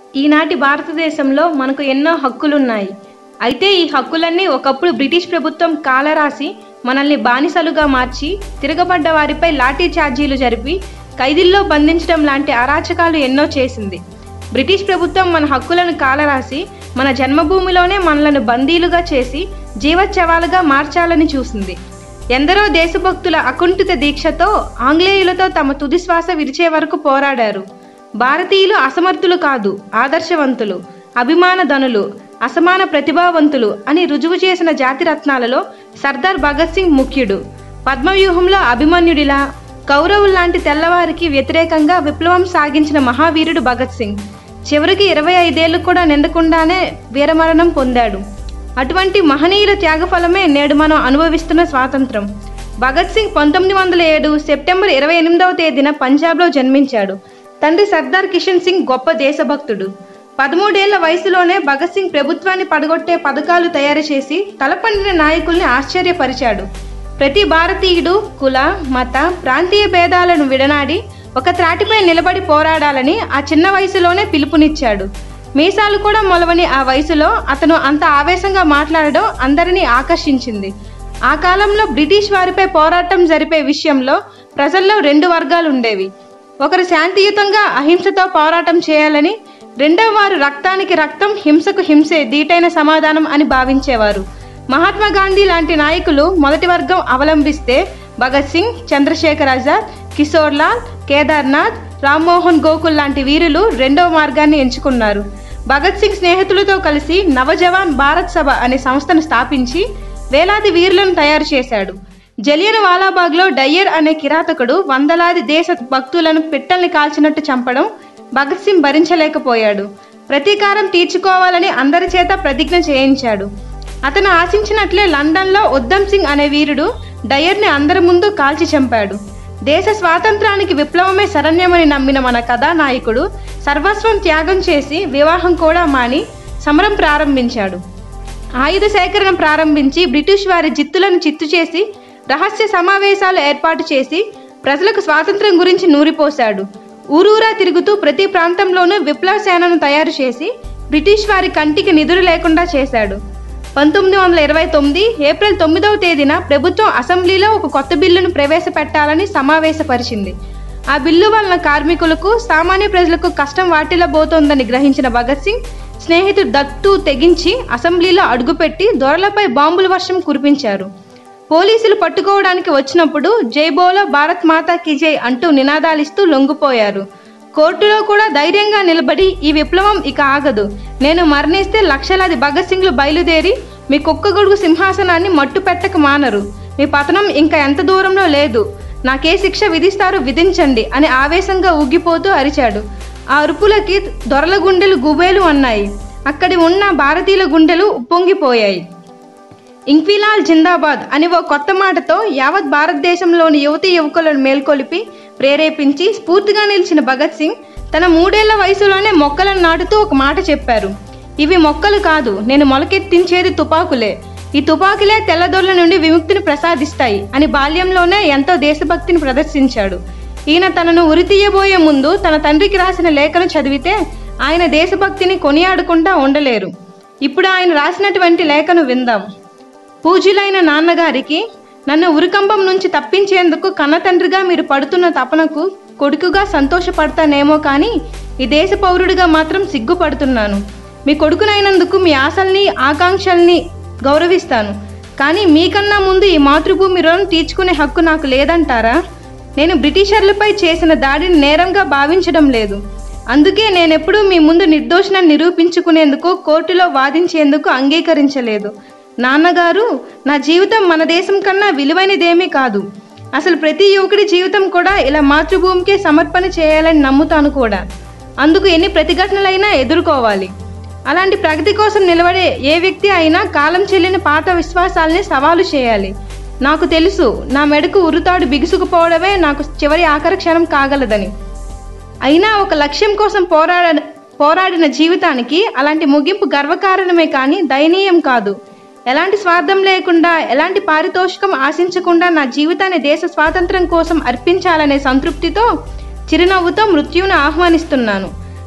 ఈనాటి భారతదేశంలో మనకు ఎన్నో హక్కులున్నాయి అయితే ఈ హక్కులన్నీ ఒకప్పుడు బ్రిటిష్ ప్రభుత్వం కాలరాసి మనల్ని బానిసలుగా మార్చి తిరగబడ్డ వారిపై లాఠీ ఛార్జీలు జరిపి ఖైదీల్లో బంధించడం లాంటి అరాచకాలు ఎన్నో చేసింది బ్రిటిష్ ప్రభుత్వం మన హక్కులను కాలరాసి మన జన్మభూమిలోనే మనలను బందీలుగా చేసి జీవచ్ఛవాలుగా మార్చాలని చూసింది ఎందరో దేశభక్తుల అకుంఠిత దీక్షతో ఆంగ్లేయులతో తమ తుది శ్వాస విడిచే వరకు పోరాడారు భారతీయులు అసమర్థులు కాదు ఆదర్శవంతులు అభిమాన ధనులు అసమాన ప్రతిభావంతులు అని రుజువు చేసిన జాతిరత్నాలలో సర్దార్ భగత్ సింగ్ ముఖ్యుడు పద్మవ్యూహంలో అభిమన్యుడిలా కౌరవుల్లాంటి తెల్లవారికి వ్యతిరేకంగా విప్లవం సాగించిన మహావీరుడు భగత్ సింగ్ చివరికి ఇరవై ఐదేళ్లు కూడా నిండకుండానే వీరమరణం పొందాడు అటువంటి మహనీయుల త్యాగఫలమే నేడు మనం అనుభవిస్తున్న స్వాతంత్రం భగత్ సింగ్ పంతొమ్మిది వందల ఏడు సెప్టెంబర్ ఇరవై ఎనిమిదవ తేదీన పంజాబ్లో జన్మించాడు తండ్రి సర్దార్ కిషన్ సింగ్ గొప్ప దేశభక్తుడు పదమూడేళ్ల వయసులోనే భగత్ సింగ్ ప్రభుత్వాన్ని పడగొట్టే పథకాలు తయారు చేసి తలపండిన నాయకుల్ని ఆశ్చర్యపరిచాడు ప్రతి భారతీయుడు కుల మత ప్రాంతీయ భేదాలను విడనాడి ఒక త్రాటిపై నిలబడి పోరాడాలని ఆ చిన్న వయసులోనే పిలుపునిచ్చాడు మీసాలు కూడా మొలవని ఆ వయసులో అతను అంత ఆవేశంగా మాట్లాడడం అందరినీ ఆకర్షించింది ఆ కాలంలో బ్రిటిష్ వారిపై పోరాటం జరిపే విషయంలో ప్రజల్లో రెండు వర్గాలు ఉండేవి ఒకరు శాంతియుతంగా అహింసతో పోరాటం చేయాలని రెండవ వారు రక్తానికి రక్తం హింసకు హింసే దీటైన సమాధానం అని భావించేవారు మహాత్మా గాంధీ లాంటి నాయకులు మొదటి వర్గం అవలంబిస్తే భగత్ సింగ్ చంద్రశేఖర్ ఆజాద్ కిషోర్ లాల్ కేదార్నాథ్ రామ్మోహన్ గోకుల్ లాంటి వీరులు రెండవ మార్గాన్ని ఎంచుకున్నారు భగత్ సింగ్ స్నేహితులతో కలిసి నవజవాన్ భారత్ సభ అనే సంస్థను స్థాపించి వేలాది వీరులను తయారు చేశాడు జలియన్ వాలాబాగ్లో డయ్యర్ అనే కిరాతకుడు వందలాది దేశ భక్తులను పిట్టల్ని కాల్చినట్టు చంపడం భగత్ సింగ్ భరించలేకపోయాడు ప్రతీకారం తీర్చుకోవాలని అందరి చేత ప్రతిజ్ఞ చేయించాడు అతను ఆశించినట్లే లండన్లో ఉద్దమ్ సింగ్ అనే వీరుడు డయర్ని అందరి ముందు కాల్చి చంపాడు దేశ స్వాతంత్రానికి విప్లవమే శరణ్యమని నమ్మిన మన కథానాయకుడు సర్వస్వం త్యాగం చేసి వివాహం కూడా మాని సమరం ప్రారంభించాడు ఆయుధ సేకరణ ప్రారంభించి బ్రిటిష్ వారి జిత్తులను చిత్తు చేసి రహస్య సమావేశాలు ఏర్పాటు చేసి ప్రజలకు స్వాతంత్రం గురించి నూరిపోశాడు ఊరూరా తిరుగుతూ ప్రతి ప్రాంతంలోనూ విప్లవ సేనను తయారు చేసి బ్రిటిష్ వారి కంటికి నిధులు లేకుండా చేశాడు పంతొమ్మిది వందల ఇరవై తొమ్మిది ఏప్రిల్ తొమ్మిదవ తేదీన ప్రభుత్వం అసెంబ్లీలో ఒక కొత్త బిల్లును ప్రవేశపెట్టాలని సమావేశపరిచింది ఆ బిల్లు వలన కార్మికులకు సామాన్య ప్రజలకు కష్టం వాటిల్లబోతోందని గ్రహించిన భగత్ సింగ్ స్నేహితుడు దత్తు తెగించి అసెంబ్లీలో అడుగుపెట్టి దొరలపై బాంబుల వర్షం కురిపించారు పోలీసులు పట్టుకోవడానికి వచ్చినప్పుడు జై బోలో భారత్ మాతా కీ జై అంటూ నినాదాలిస్తూ లొంగిపోయారు కోర్టులో కూడా ధైర్యంగా నిలబడి ఈ విప్లవం ఇక ఆగదు నేను మరణిస్తే లక్షలాది భగత్ సింగ్లు బయలుదేరి మీ కుక్క గొడుగు సింహాసనాన్ని మట్టు పెట్టక మానరు మీ పతనం ఇంకా ఎంత దూరంలో లేదు నాకే శిక్ష విధిస్తారో విధించండి అని ఆవేశంగా ఊగిపోతూ అరిచాడు ఆ అరుపులకి దొరల గుండెలు గుబేలు అన్నాయి అక్కడి ఉన్న భారతీయుల గుండెలు ఉప్పొంగిపోయాయి ఇంక్విలాల్ జిందాబాద్ అని ఓ కొత్త మాటతో యావత్ భారతదేశంలోని యువతి యువకులను మేల్కొలిపి ప్రేరేపించి స్ఫూర్తిగా నిలిచిన భగత్ సింగ్ తన మూడేళ్ల వయసులోనే మొక్కలను నాటుతూ ఒక మాట చెప్పారు ఇవి మొక్కలు కాదు నేను మొలకెత్తించేది తుపాకులే ఈ తుపాకులే తెల్లదొరల నుండి విముక్తిని ప్రసాదిస్తాయి అని బాల్యంలోనే ఎంతో దేశభక్తిని ప్రదర్శించాడు ఈయన తనను ఉరితీయబోయే ముందు తన తండ్రికి రాసిన లేఖను చదివితే ఆయన దేశభక్తిని కొనియాడకుండా ఉండలేరు ఇప్పుడు ఆయన రాసినటువంటి లేఖను విందాం పూజ్యులైన నాన్నగారికి నన్ను ఉరికంబం నుంచి తప్పించేందుకు కన్నతండ్రిగా మీరు పడుతున్న తపనకు కొడుకుగా సంతోషపడతానేమో కానీ ఈ దేశ పౌరుడిగా మాత్రం సిగ్గుపడుతున్నాను మీ కొడుకునైనందుకు మీ ఆశల్ని ఆకాంక్షల్ని గౌరవిస్తాను కానీ మీకన్నా ముందు ఈ మాతృభూమి రుణం తీర్చుకునే హక్కు నాకు లేదంటారా నేను బ్రిటిషర్లపై చేసిన దాడిని నేరంగా భావించడం లేదు అందుకే నేనెప్పుడూ మీ ముందు నిర్దోషణని నిరూపించుకునేందుకు కోర్టులో వాదించేందుకు అంగీకరించలేదు నాన్నగారు నా జీవితం మన దేశం కన్నా విలువైనదేమీ కాదు అసలు ప్రతి యువకుడి జీవితం కూడా ఇలా మాతృభూమికే సమర్పణ చేయాలని నమ్ముతాను కూడా అందుకు ఎన్ని ప్రతిఘటనలైనా ఎదుర్కోవాలి అలాంటి ప్రగతి కోసం నిలబడే ఏ వ్యక్తి అయినా కాలం చెల్లిన పాత విశ్వాసాల్ని సవాలు చేయాలి నాకు తెలుసు నా మెడకు ఉరుతాడు బిగుసుకుపోవడమే నాకు చివరి ఆఖరి క్షణం కాగలదని అయినా ఒక లక్ష్యం కోసం పోరాడ పోరాడిన జీవితానికి అలాంటి ముగింపు గర్వకారణమే కానీ దయనీయం కాదు ఎలాంటి స్వార్థం లేకుండా ఎలాంటి పారితోషికం ఆశించకుండా నా జీవితాన్ని దేశ స్వాతంత్రం కోసం అర్పించాలనే సంతృప్తితో చిరునవ్వుతో మృత్యువును ఆహ్వానిస్తున్నాను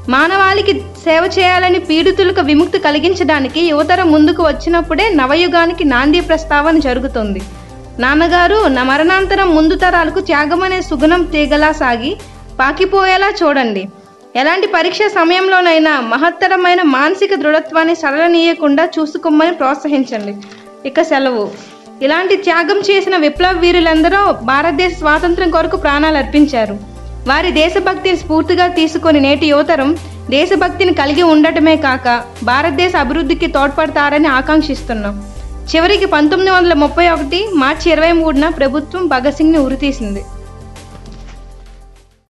మానవాళికి సేవ చేయాలని పీడితులకు విముక్తి కలిగించడానికి యువతరం ముందుకు వచ్చినప్పుడే నవయుగానికి నాంది ప్రస్తావన జరుగుతుంది నాన్నగారు నా మరణాంతరం ముందు తరాలకు త్యాగం అనే సుగుణం తీగలా సాగి పాకిపోయేలా చూడండి ఎలాంటి పరీక్ష సమయంలోనైనా మహత్తరమైన మానసిక దృఢత్వాన్ని సడలనీయకుండా చూసుకోమని ప్రోత్సహించండి ఇక సెలవు ఇలాంటి త్యాగం చేసిన విప్లవ వీరులందరూ భారతదేశ స్వాతంత్రం కొరకు ప్రాణాలు అర్పించారు వారి దేశభక్తిని స్ఫూర్తిగా తీసుకొని నేటి యువతరం దేశభక్తిని కలిగి ఉండటమే కాక భారతదేశ అభివృద్ధికి తోడ్పడతారని ఆకాంక్షిస్తున్నాం చివరికి పంతొమ్మిది వందల ముప్పై ఒకటి మార్చి ఇరవై మూడున ప్రభుత్వం భగత్ సింగ్ని ఉరితీసింది